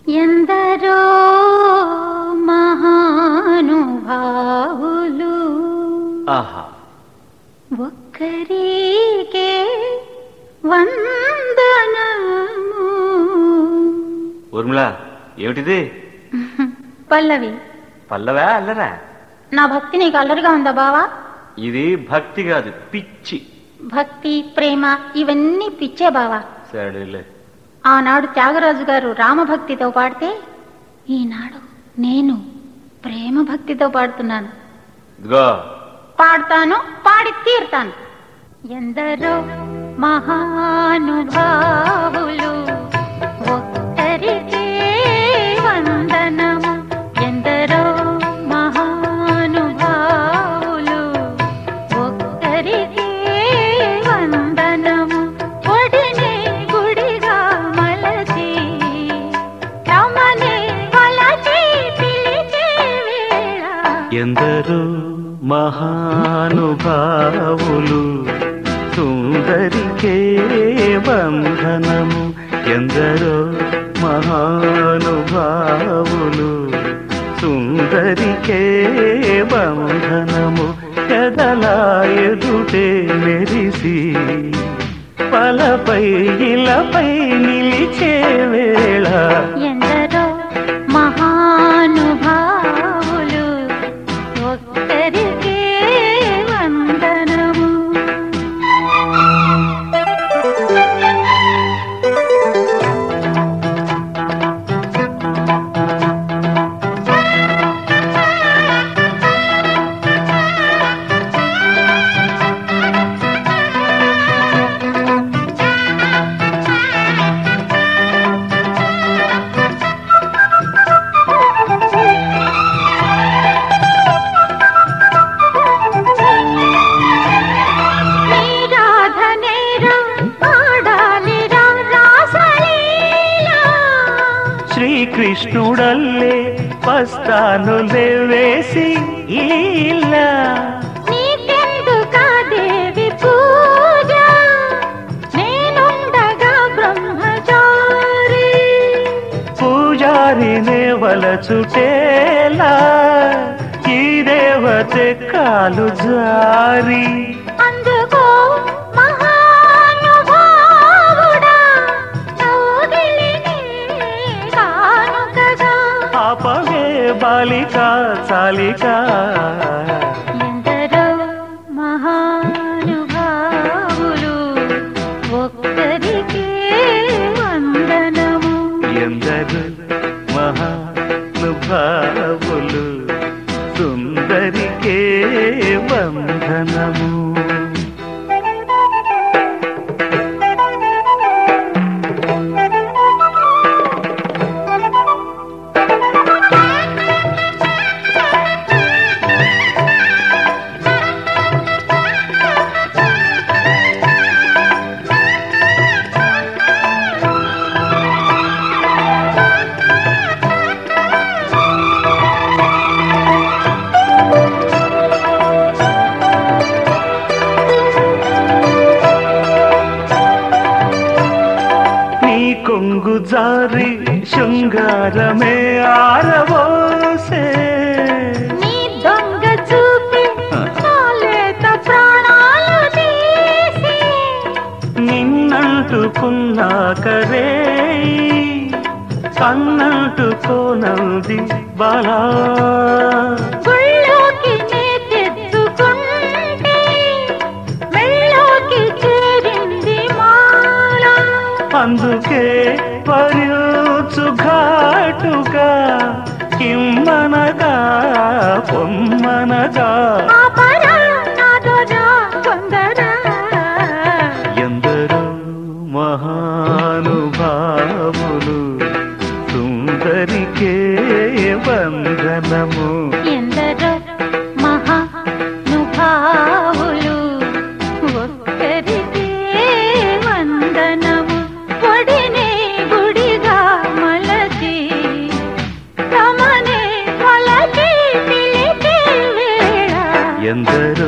ఎందరో మహానుభావులు ఆహా ఒక్కరికే వందనము ఊర్మిళ ఏమిటిది పల్లవి పల్లవా అల్లరా నా భక్తి నీకు అల్లరిగా ఉందా బావా ఇది భక్తి కాదు పిచ్చి భక్తి ప్రేమ ఇవన్నీ పిచ్చే బావా సరేలే ఆనాడు త్యాగరాజు గారు రామభక్తితో పాడితే ఈనాడు నేను ప్రేమ భక్తితో పాడుతున్నాను ఇదిగో పాడతాను పాడి తీరుతాను ఎందరో మహానుభావులు ఒక్కరికే వందనము ఎందరో మహానుభావులు ఒక్కరికే వందనము ఒడినే గుడిగా మలచి రమణే వలచి పిలిచే వేళ ఎందరో మహానుభావులు సుందరికే బంధనము ఎందరో మహానుభావులు సుందరికే బంధనము ఎదలా ఎదుటే మెరిసి పలపై ఇలపై నిలిచే వేళ ఎందరో మహానుభావులు ఒక్కరికే వందనము నీరాధనేరా పాడాలిరా రాసలీలా శ్రీకృష్ణుడల్లే పస్తాను వేసి ఇలా నీకెందుకా దేవి పూజ నేనుండగా బ్రహ్మచారి పూజారినే వలచుటేలా ఈ దేవతే కాలు జారి అందుకో మహానుభావుడా కౌగిలిని కానుకగా ఆపవే బాలిక చాలిక ఎందరో మహానుభావులు ఒక్కరికే వందనము ఎందరు మహానుభావులు సుందరికే బంధనము నీ కొంగు జారి శృంగారమే ఆరవోసే నీ దొంగ చూపి నాలేత ప్రాణాలు తీసి నిన్నంటుకున్నాకరే కన్నంటుకోనంది బాలా గుళ్ళోకి నే తెచ్చుకుంటే మెళ్ళోకి చేరింది మాల అందుకే పరుచు ఘాటుగా కిమ్మనగా పొమ్మనగా ఆపర నాదోరా కొందర ఎందరో మహానుభావులు సుందరికే వందనము ఎందరో మహానుభావులు ఒక్కరికే వందనము పొడినే గుడిగా మలచి రమణే కొలచి పిలిచే వేళ ఎందరో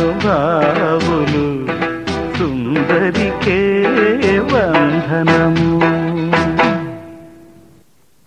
మహానుభావులు సుందరికే వందనము